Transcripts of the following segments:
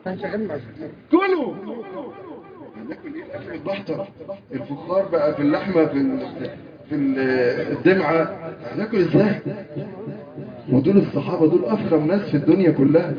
كلوا هناكل ايه الاكل البحتر الفخار بقى في اللحمه في ال... في ال- الدمعه هناكل ازاي ودول الصحابه دول افخم ناس في الدنيا كلها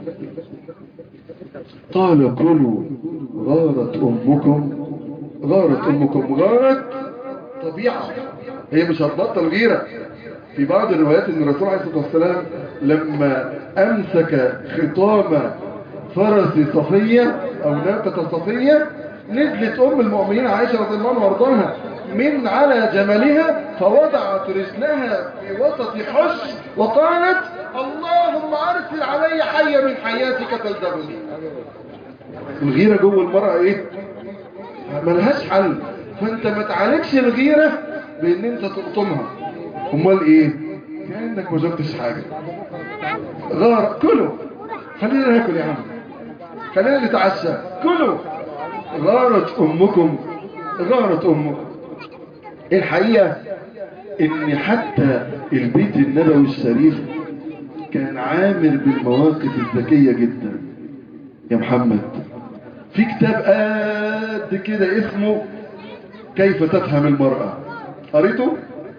قال كلوا غارت امكم غارت امكم غارت طبيعه هي مش هتبطل غيره في بعض الروايات ان الرسول عليه الصلاه والسلام لما امسك خطام فرس صفيه او ناقه صفيه نزلت ام المؤمنين عائشه رضي الله عنها وارضاها من على جملها فوضعت رجلها في وسط حش وقالت اللهم ارسل علي حية من حياتك تلدغني الغيرة جوه المرأة ايه ملهاش حل فانت ما تعالجش الغيرة بان انت تقطمها امال ايه كأنك ما شفتش حاجة غار كله خلينا ناكل يا عم خلينا نتعشى كله غارت امكم غارت امكم الحقيقة ان حتى البيت النبوي الشريف كان عامر بالمواقف الذكية جدا يا محمد في كتاب قد كده اسمه كيف تفهم المرأة قريته؟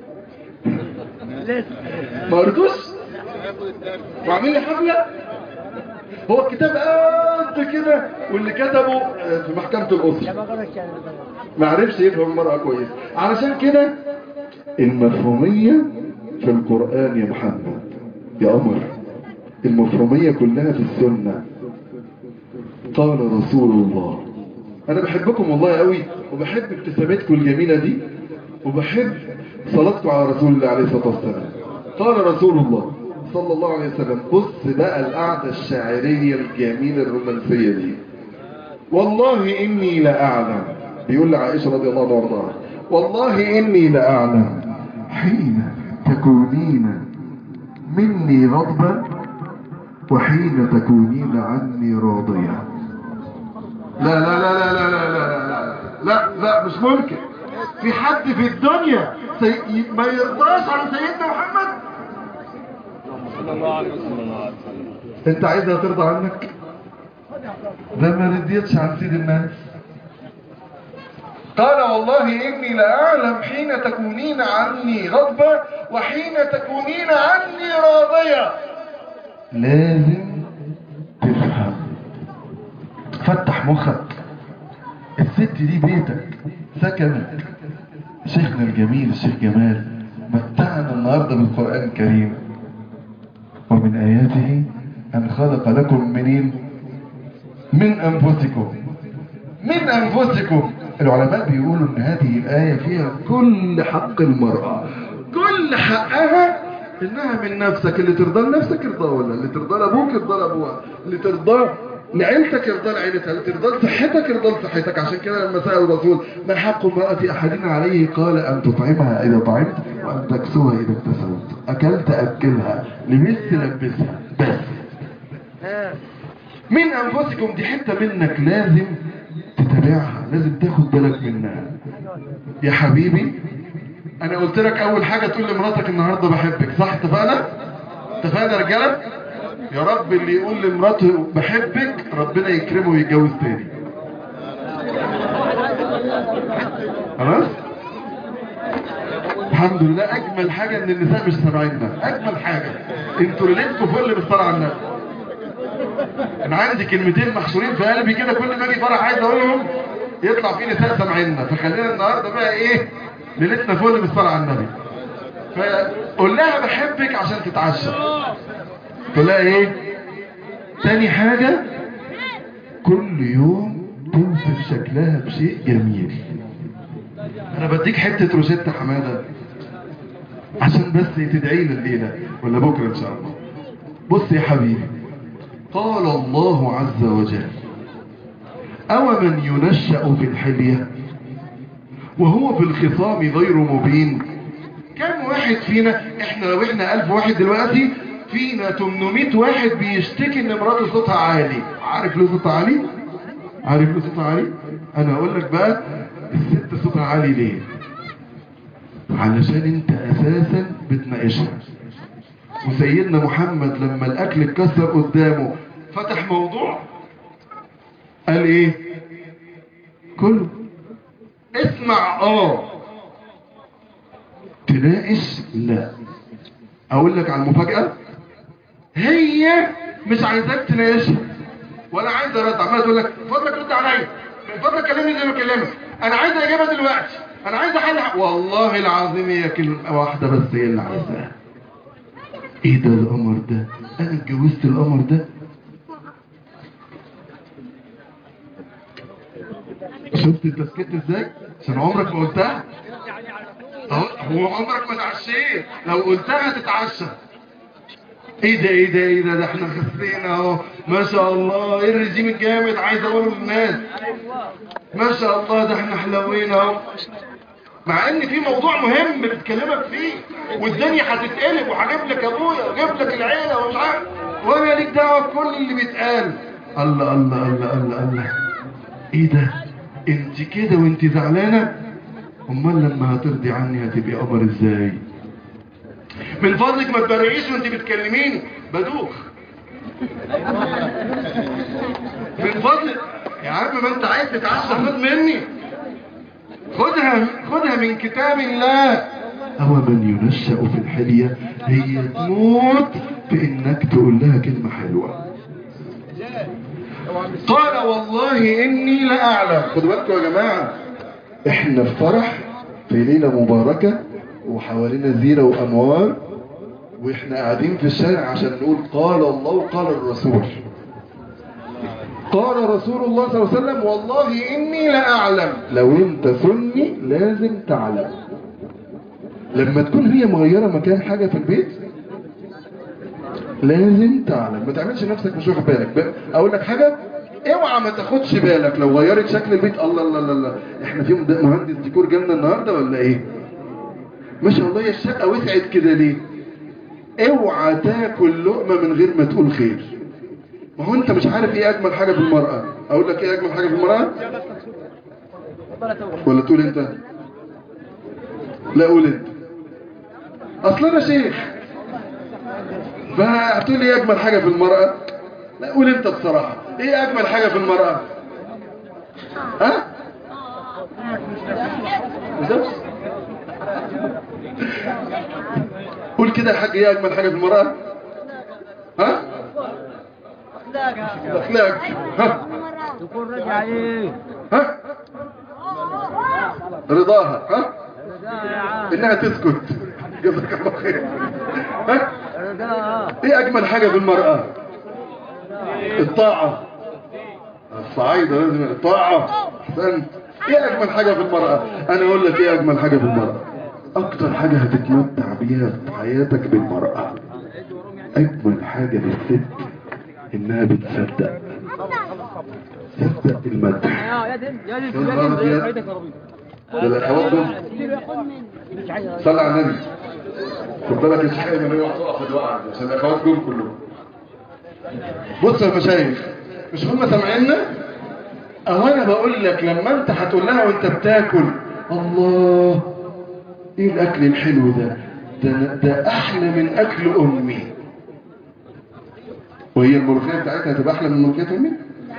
ما قريتوش؟ وعامل لي حفلة؟ هو الكتاب قد كده واللي كتبه في محكمة الأسرة ما عرفش يفهم المرأة كويس علشان كده المفهومية في القرآن يا محمد يا قمر المفهومية كلها في السنة قال رسول الله أنا بحبكم والله قوي وبحب ابتسامتكم الجميلة دي وبحب صلاتكم على رسول الله عليه الصلاة والسلام قال رسول الله صلى الله عليه وسلم بص بقى القعدة الشاعرية الجميلة الرومانسية دي والله إني لأعلم بيقول لعائشة رضي الله عنها وارضاها والله إني لأعلم حين تكونين مني غضبا وحين تكونين عني راضية لا لا لا لا لا لا لا لا لا لا مش ممكن في حد في الدنيا سي... ما يرضاش على سيدنا محمد صلى الله عليه وسلم انت عايزها ترضى عنك ده ما رضيتش عن سيد الناس قال والله إني لأعلم حين تكونين عني غضبة وحين تكونين عني راضية لازم تفهم فتح مخك الست دي بيتك سكنك شيخنا الجميل الشيخ جمال متعنا النهاردة بالقرآن الكريم ومن آياته أن خلق لكم منين من أنفسكم من أنفسكم العلماء بيقولوا ان هذه الآية فيها كل حق المرأة كل حقها انها من نفسك اللي ترضى لنفسك ارضى ولا اللي ترضى لابوك ارضى لابوها اللي ترضى لعيلتك ارضى لعيلتها اللي ترضى لصحتك ارضى لصحتك عشان كده لما سأل الرسول ما حق امرأة احدنا عليه قال ان تطعمها اذا طعمت وان تكسوها اذا اكتسبت اكلت اكلها لبست لبسها بس من انفسكم دي حتة منك لازم تتابعها لازم تاخد بالك منها يا حبيبي انا قلت لك اول حاجة تقول لمراتك النهاردة بحبك صح اتفقنا اتفقنا يا رجالة يا رب اللي يقول لمراته بحبك ربنا يكرمه ويتجوز تاني خلاص الحمد لله اجمل حاجة ان النساء مش سامعيننا اجمل حاجة انتوا ليلتكم فل بالصلاة على النبي انا عندي كلمتين محشورين في قلبي كده كل ما اجي فرح عايز اقولهم يطلع في نساء سامعيننا فخلينا النهارده بقى ايه ليلتنا فل بالصلاه على النبي فقول لها بحبك عشان تتعشى تقول لها ايه تاني حاجه كل يوم توصف شكلها بشيء جميل انا بديك حته روشته حماده عشان بس تدعي لي الليله ولا بكره ان شاء الله بص يا حبيبي قال الله عز وجل أو من ينشأ في الحلية وهو في الخصام غير مبين كم واحد فينا احنا لو احنا ألف واحد دلوقتي فينا 800 واحد بيشتكي ان مراته صوتها عالي عارف ليه صوتها عالي عارف ليه صوتها عالي انا اقول لك بقى الست صوتها عالي ليه علشان انت اساسا بتناقشها وسيدنا محمد لما الاكل اتكسر قدامه فتح موضوع قال ايه كله اسمع اه تناقش لا اقول لك على المفاجأة هي مش عايزاك تناقشها ولا عايز ارد عمال تقول لك من فضلك رد عليا من فضلك كلمني زي ما كلمك انا عايز اجابها دلوقتي انا عايز حل والله العظيم هي كلمه واحده بس هي اللي عايزاها ايه ده القمر ده انا اتجوزت القمر ده شفت انت سكت ازاي عشان عمرك ما قلتها اهو هو عمرك ما اتعشيت لو قلتها تتعشى ايه ده ايه ده ايه ده ده احنا خسينا اهو ما شاء الله ايه الرجيم الجامد عايز اقوله للناس ما شاء الله ده احنا حلوين اهو مع ان في موضوع مهم بتكلمك فيه والدنيا هتتقلب وهجيب لك ابويا واجيب لك العيله ومش عارف ولا ليك دعوه بكل اللي بيتقال الله الله الله الله الله ايه ده انت كده وانت زعلانه امال لما هترضي عني هتبقي قمر ازاي من فضلك ما تبرقيش وانت بتكلميني بدوخ من فضلك يا عم ما انت عايز تتعشى خد مني خدها خدها من كتاب الله هو من ينشأ في الحلية هي تموت بانك تقول لها كلمة حلوة قال والله اني لاعلم خدوا بالكم يا جماعة احنا في فرح في ليلة مباركة وحوالينا زيرة وانوار واحنا قاعدين في الشارع عشان نقول قال الله وقال الرسول قال رسول الله صلى الله عليه وسلم والله اني لاعلم لو انت سني لازم تعلم لما تكون هي مغيرة مكان حاجة في البيت لازم تعلم ما تعملش نفسك مش واخد بالك بقى- اقول لك حاجة اوعى ما تاخدش بالك لو غيرت شكل البيت الله الله الله, الله. احنا في مد- مهندس ديكور جالنا النهاردة ولا ايه ما شاء الله يا الشقة وسعت كده ليه اوعى تاكل لقمة من غير ما تقول خير ما هو انت مش عارف ايه اجمل حاجة في المرأة اقول لك ايه اجمل حاجة في المرأة ولا تقول انت لا قول انت اصل انا شيخ فهتقول لي ايه اجمل حاجة في المرأة لا قول انت بصراحة ايه اجمل حاجة في المرأة ها بالظبط. قول كده يا حاج ايه اجمل حاجة في المرأة ها الاخلاق ها تقول رجع عليه ها رضاها ها رجاء يا عم انها تسكت جزاك الله خير ها رجاء ايه اجمل حاجة في المرأة الطاعة الصعايدة لازم الطاعة احسنت ايه اجمل حاجة في المرأة انا اقول لك ايه اجمل حاجة في المرأة اكتر حاجة هتتمتع بيها في حياتك بالمرأة اجمل حاجة للست انها بتصدق تصدق المدح يا دم يا دم يا نهار أبيض. ده الاخوات دول صلى على النبي خد بالك الشيخ ايمن هو هتقف الوقعه دي عشان الاخوات دول كلهم بص يا مشايخ مش هم سامعيننا اهو انا بقول لك لما انت هتقول لها وانت بتاكل الله ايه الاكل الحلو ده ده, ده احلى من اكل امي وهي الملوخيه بتاعتها هتبقى احلى من ملوخيه امي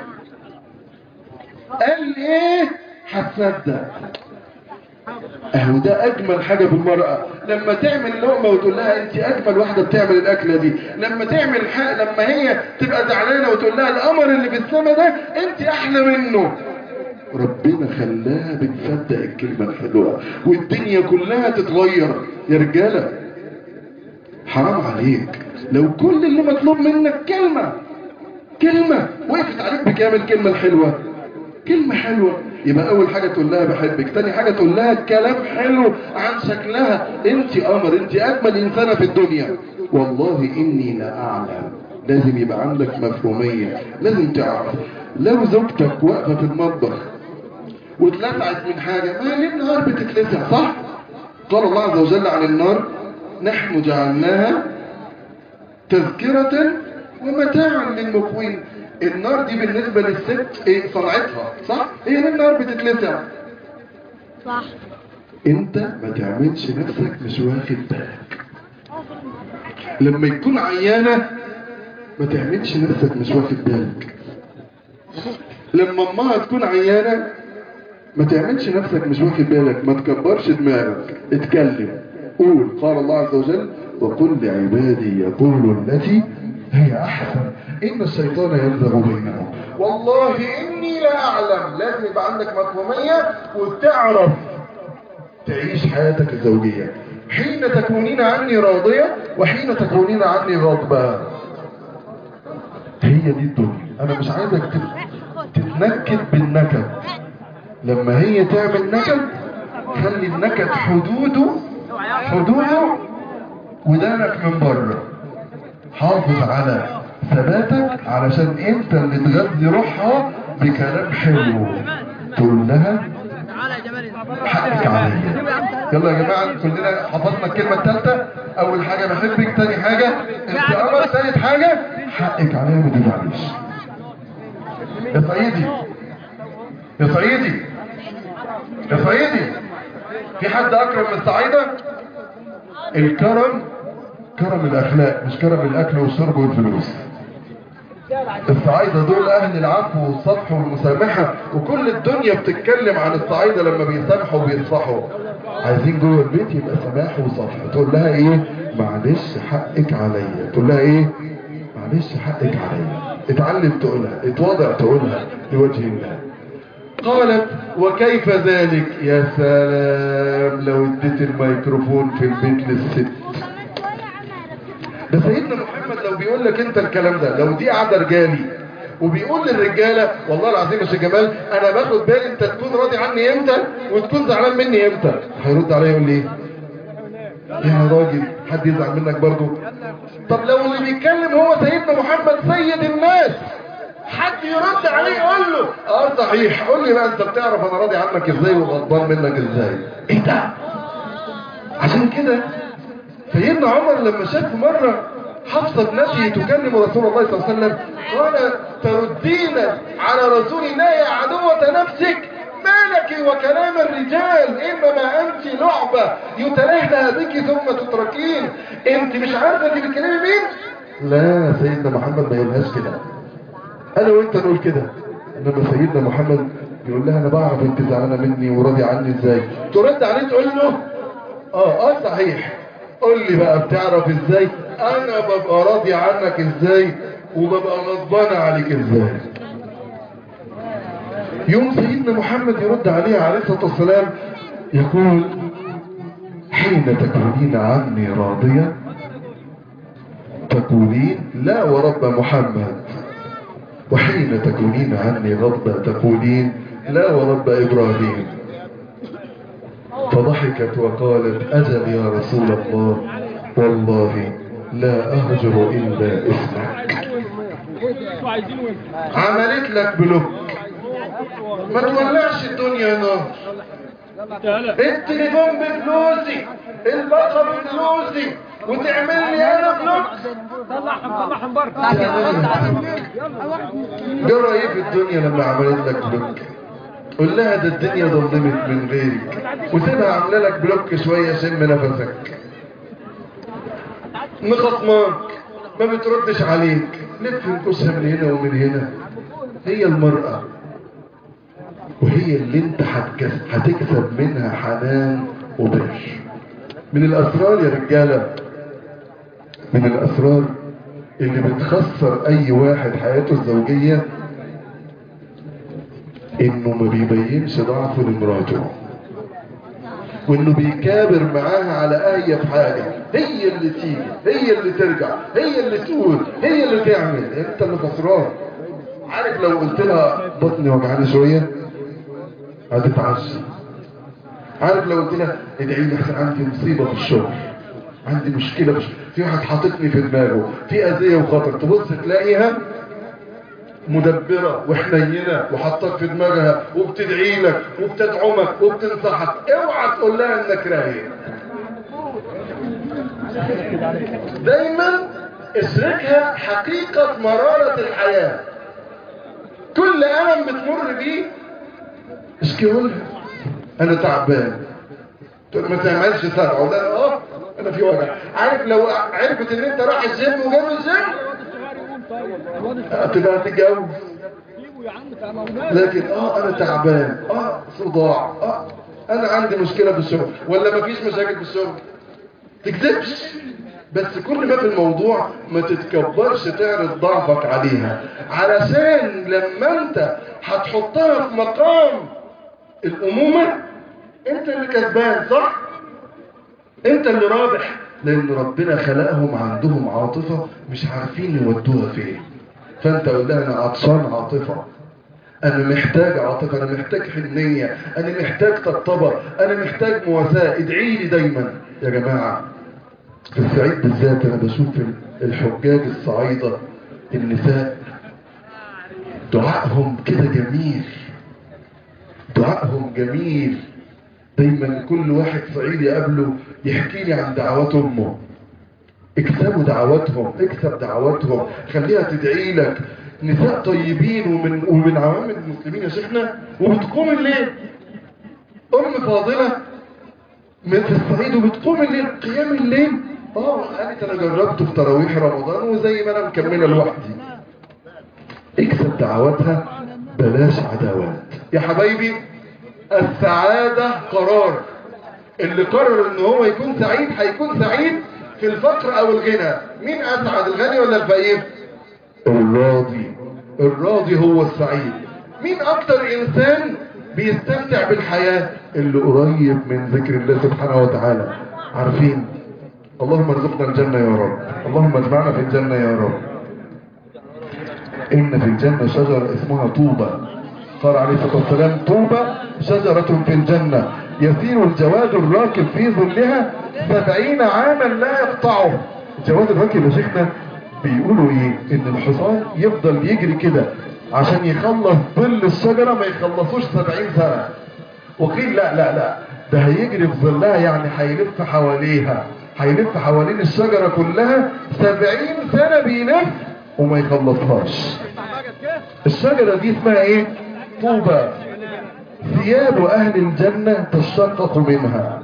قال ايه هتصدق اهو ده اجمل حاجة بالمرأة لما تعمل لقمة وتقول لها انت اجمل واحدة بتعمل الاكلة دي لما تعمل حق لما هي تبقى زعلانة وتقول لها القمر اللي في السما ده انت احلى منه ربنا خلاها بتصدق الكلمة الحلوة والدنيا كلها تتغير يا رجالة حرام عليك لو كل اللي مطلوب منك كلمة كلمة وقفت عليك بكامل الكلمة الحلوة كلمة حلوة يبقى أول حاجة تقول لها بحبك تاني حاجة تقول لها كلام حلو عن شكلها انت قمر انت أجمل إنسانة في الدنيا والله إني لا أعلم لازم يبقى عندك مفهومية لازم تعرف لو زوجتك واقفة في المطبخ واتلسعت من حاجة ما ليه النهار بتتلسع صح؟ قال الله عز وجل عن النار نحن جعلناها تذكرة ومتاعا للمقوين النار دي بالنسبة للست ايه صنعتها صح؟ هي ليه النار بتتلسع صح انت ما تعملش نفسك مش واخد بالك لما يكون عيانة ما تعملش نفسك مش واخد بالك لما امها تكون عيانة ما تعملش نفسك مش واخد بالك ما تكبرش دماغك اتكلم قول قال الله عز وجل وقل لعبادي يقولوا التي هي احسن ان الشيطان ينزغ بينهم والله اني لا اعلم لازم يبقى عندك مفهومية وتعرف تعيش حياتك الزوجية حين تكونين عني راضية وحين تكونين عني غضبة هي دي الدنيا انا مش عايزك تت- تتنكد بالنكد لما هي تعمل نكد خلي النكد حدوده حدوده ودانك من بره حافظ على ثباتك علشان انت اللي تغذي روحها بكلام حلو تقول لها تعالى يا جمال حقك عليا يلا يا جماعة كلنا حفظنا الكلمة الثالثة أول حاجة بحبك تاني حاجة أنت أمر ثالث حاجة حقك عليا ما تزعليش يا صعيدي يا صعيدي يا صعيدي في حد أكرم من الصعيدة الكرم كرم الأخلاق مش كرم الأكل والشرب والفلوس الصعايدة دول أهل العفو والصفح والمسامحة وكل الدنيا بتتكلم عن الصعايدة لما بيسامحوا وبيصفحوا عايزين جوه البيت يبقى سماح وصفح تقول لها ايه معلش حقك عليا تقول لها ايه معلش حقك عليا اتعلم تقولها اتوضع تقولها لوجه الله قالت وكيف ذلك يا سلام لو اديت الميكروفون في البيت للست ده سيدنا محمد لو بيقول لك انت الكلام ده لو دي قاعده رجالي وبيقول للرجاله والله العظيم يا شيخ جمال انا باخد بالي انت تكون راضي عني امتى وتكون زعلان مني امتى هيرد عليا يقول لي ايه يا راجل حد يزعل منك برضو طب لو اللي بيتكلم هو سيدنا محمد سيد الناس حد يرد عليه يقول له اه صحيح قول لي بقى انت بتعرف انا راضي عنك ازاي وغضبان منك ازاي ايه ده عشان كده سيدنا عمر لما شاف مرة حفصة ابنته تكلم رسول الله صلى الله عليه وسلم قال تردين على رسول الله يا عدوة نفسك ما لك وكلام الرجال انما انت لعبة يتلهى بك ثم تتركين انت مش عارفة انت بتكلمي مين لا سيدنا محمد ما يقولهاش كده انا وانت نقول كده انما سيدنا محمد يقول لها انا بعرف انت زعلانه مني وراضي عني ازاي ترد عليه تقول له اه اه صحيح قول لي بقى بتعرف ازاي انا ببقى راضي عنك ازاي وببقى غضبان عليك ازاي يوم سيدنا محمد يرد عليها عليه الصلاة والسلام يقول حين تكونين عني راضية تقولين لا ورب محمد وحين تكونين عني غضبة تقولين لا ورب إبراهيم فضحكت وقالت أجل يا رسول الله والله لا أهجر إلا اسمك عملت لك بلوك ما تولعش الدنيا نار التليفون بفلوسي الباقة بفلوسي وتعمل لي انا بلوك طلعهم طلعهم بره جرى ايه في الدنيا لما عملت لك بلوك قول لها ده الدنيا ظلمت من غيرك وسيبها عامله لك بلوك شويه شم نفسك مخصماك ما بتردش عليك لف نكوشها من هنا ومن هنا هي المرأة وهي اللي انت هتكس- هتكسب منها حنان وبر من الاسرار يا رجالة من الاسرار اللي بتخسر اي واحد حياته الزوجية انه ما بيبينش ضعفه لمراته وانه بيكابر معاها على اي حاجة هي اللي تيجي هي اللي ترجع هي اللي تقول هي اللي تعمل انت اللي خسران عارف لو قلت لها بطني وجعاني شوية هتتعشى عارف لو قلت لها ادعي لي احسن عندي مصيبة في الشغل عندي مشكلة مش في واحد حاططني في دماغه في اذية وخطر تبص تلاقيها مدبرة وحنينة وحطك في دماغها وبتدعي لك وبتدعمك وبتنصحك اوعى تقول لها انك رايق دايما اشركها حقيقة مرارة الحياة كل ألم بتمر بيه اشكيهولها انا تعبان تقول ما تعملش سبعة ولا اه انا في وجع عارف لو عرفت ان انت رايح الجيم وجاب الجيم تبقى تتجوز لكن اه انا تعبان اه صداع اه انا عندي مشكلة في الشغل ولا مفيش مشاكل في الشغل تكذبش بس كل ما في الموضوع ما تتكبرش تعرض ضعفك عليها علشان لما انت هتحطها في مقام الامومة انت اللي كسبان صح انت اللي رابح لان ربنا خلقهم عندهم عاطفة مش عارفين يودوها فين فانت قول لها انا عطشان عاطفة انا محتاج عاطفة انا محتاج حنية انا محتاج طبطبة انا محتاج مواساة ادعي لي دايما يا جماعة في الصعيد بالذات انا بشوف الحجاج الصعيدة النساء دعائهم كده جميل دعائهم جميل دايما كل واحد صعيدي قبله يحكي لي عن دعوات امه اكسبوا دعواتهم اكسب دعواتهم خليها تدعي لك نساء طيبين ومن ومن عوام المسلمين يا شيخنا وبتقوم الليل ام فاضله من في الصعيد وبتقوم الليل قيام الليل اه قالت انا جربته في تراويح رمضان وزي ما انا مكمله لوحدي اكسب دعواتها بلاش عداوات يا حبايبي السعادة قرار اللي قرر ان هو يكون سعيد هيكون سعيد في الفقر او الغنى مين اسعد الغني ولا الفقير الراضي الراضي هو السعيد مين اكتر انسان بيستمتع بالحياة اللي قريب من ذكر الله سبحانه وتعالى عارفين اللهم ارزقنا الجنة يا رب اللهم اجمعنا في الجنة يا رب ان في الجنة شجرة اسمها طوبة قال عليه الصلاة والسلام طوبة شجرة في الجنة يسير الجواد الراكب في ظلها سبعين عاما لا يقطعه الجواد الراكب يا شيخنا بيقولوا ايه ان الحصان يفضل يجري كده عشان يخلص ظل الشجرة ما يخلصوش سبعين سنة وقيل لا لا لا ده هيجري في ظلها يعني هيلف حواليها هيلف حوالين الشجرة كلها سبعين سنة بيلف وما يخلصهاش الشجرة دي اسمها ايه طوبى ثياب اهل الجنة تشقق منها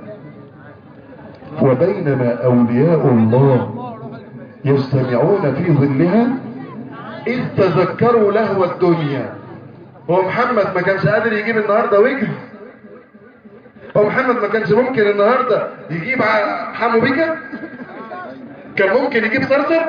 وبينما اولياء الله يجتمعون في ظلها اذ تذكروا لهو الدنيا هو محمد ما كانش قادر يجيب النهاردة وجه هو محمد ما كانش ممكن النهاردة يجيب حمو بيكا كان ممكن يجيب صرصر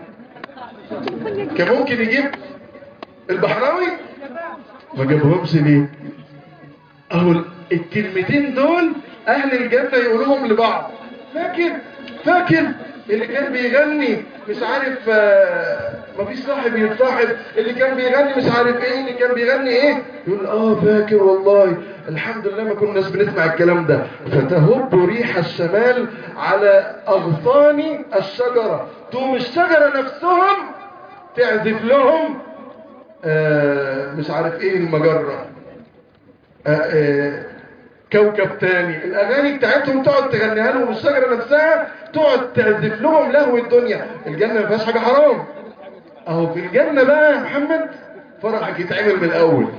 كان ممكن يجيب البحراوي ما جابهمش ليه اهو الكلمتين دول اهل الجنة يقولوهم لبعض فاكر فاكر اللي كان بيغني مش عارف آه مفيش صاحب يتصاحب اللي كان بيغني مش عارف ايه اللي كان بيغني ايه يقول اه فاكر والله الحمد لله ما كناش بنسمع الكلام ده فتهب ريح الشمال على اغصان الشجرة تقوم الشجرة نفسهم تعزف لهم آه مش عارف ايه المجرة آه آه كوكب تاني الاغاني بتاعتهم تقعد تغنيها لهم الشجرة نفسها تقعد تعزف لهم لهو الدنيا الجنة ما فيهاش حاجة حرام اهو في الجنة بقى يا محمد فرحك يتعمل من الاول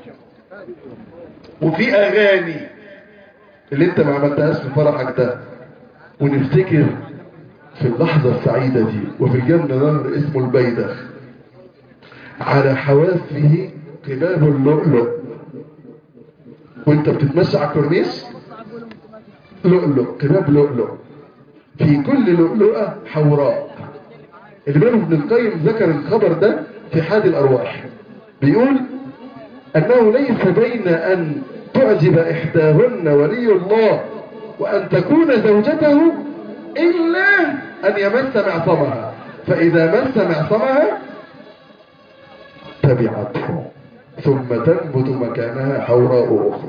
وفي اغاني اللي انت ما عملتهاش في فرحك ده ونفتكر في اللحظة السعيدة دي وفي الجنة نهر اسمه البيدخ على حوافه قباب اللؤلؤ وانت بتتمشى على الكورنيش لؤلؤ قباب لؤلؤ في كل لؤلؤة حوراء الإمام ابن القيم ذكر الخبر ده في حاد الأرواح بيقول أنه ليس بين أن تعجب إحداهن ولي الله وأن تكون زوجته إلا أن يمس معصمها فإذا مس معصمها تبعته ثم تنبت مكانها حوراء أخرى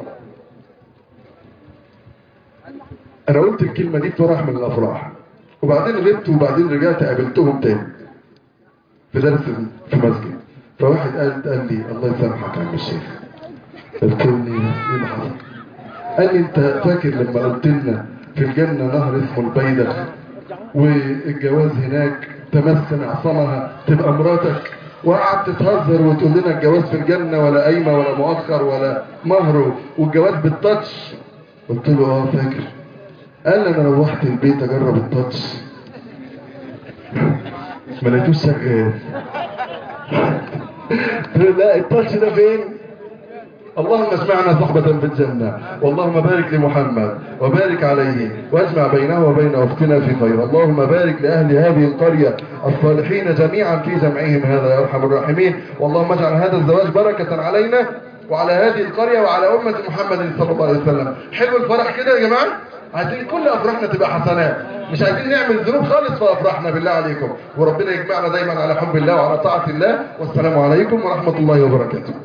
أنا قلت الكلمة دي فرح من الأفراح وبعدين غبت وبعدين رجعت قابلتهم تاني في درس في مسجد فواحد قال, قال لي الله يسامحك يا عم الشيخ قلت له ايه اللي حصل قال لي انت فاكر لما قلت لنا في الجنة نهر اسمه البيدخ والجواز هناك تمس معصمها تبقى مراتك وقعدت تهزر وتقول لنا الجواز في الجنة ولا قايمة ولا مؤخر ولا مهر والجواز بالتاتش قلت له اه فاكر قال لي انا روحت البيت اجرب التاتش ما لقيتوش شغال لا التاتش ده فين اللهم اسمعنا صحبة في الجنة واللهم بارك لمحمد وبارك عليه واجمع بينه وبين أختنا في خير اللهم بارك لأهل هذه القرية الصالحين جميعا في جمعهم هذا يا أرحم الراحمين واللهم اجعل هذا الزواج بركة علينا وعلى هذه القرية وعلى أمة محمد صلى الله عليه وسلم حلو الفرح كده يا جماعة عايزين كل أفراحنا تبقى حسنات مش عايزين نعمل ذنوب خالص في أفراحنا بالله عليكم وربنا يجمعنا دايما على حب الله وعلى طاعة الله والسلام عليكم ورحمة الله وبركاته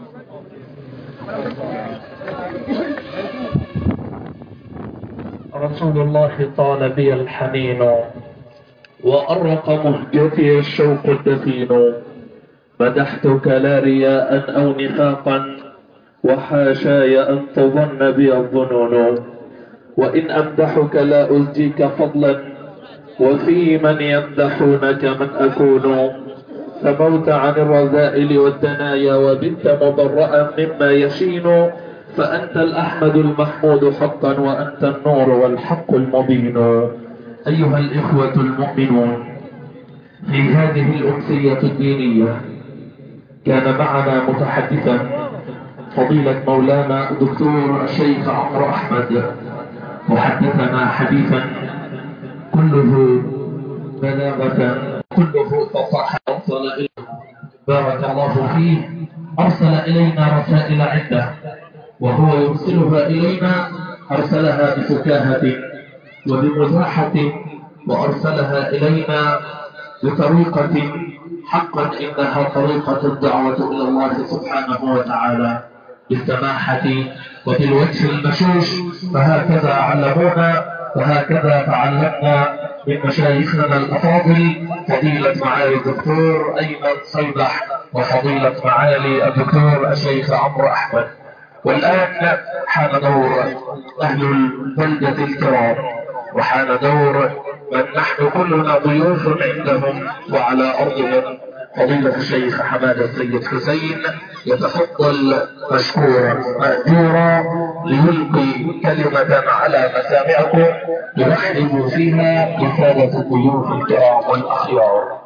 رسول الله طال بي الحنين وأرق مهجتي الشوق الدفين مدحتك لا رياء أو نفاقا وحاشاي أن تظن بي الظنون وإن أمدحك لا أزجيك فضلا وفي من يمدحونك من أكون سموت عن الرذائل والدنايا وبت مضرأ مما يشين فأنت الأحمد المحمود حقا وأنت النور والحق المبين أيها الإخوة المؤمنون في هذه الأمسية الدينية كان معنا متحدثا فضيلة مولانا دكتور الشيخ عمرو أحمد وحدثنا حديثا كله بلاغة كله فصاحة أرسل إليه بارك الله فيه أرسل إلينا رسائل عدة وهو يرسلها إلينا أرسلها بفكاهة وبمزاحة وأرسلها إلينا بطريقة حقا إنها طريقة الدعوة إلى الله سبحانه وتعالى بالسماحة وبالوجه المشوش فهكذا علمونا وهكذا تعلمنا من مشايخنا الأفاضل فضيلة معالي الدكتور أيمن صيبح وفضيلة معالي الدكتور الشيخ عمرو أحمد والآن حان دور أهل البلدة الكرام وحان دور من نحن كلنا ضيوف عندهم وعلى أرضهم فضيلة الشيخ حماد السيد حسين يتفضل مشكورا مأجورا ليلقي كلمة على مسامعكم يرحب فيها بسادة الضيوف الكرام والأخيار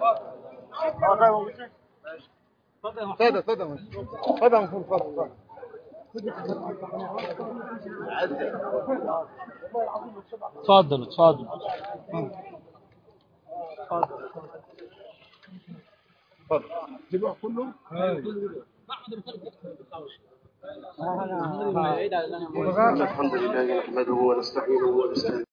تفضل تفضل تفضل تفضل تفضل تفضل الحمد لله نحمده ونستعينه ونستهديه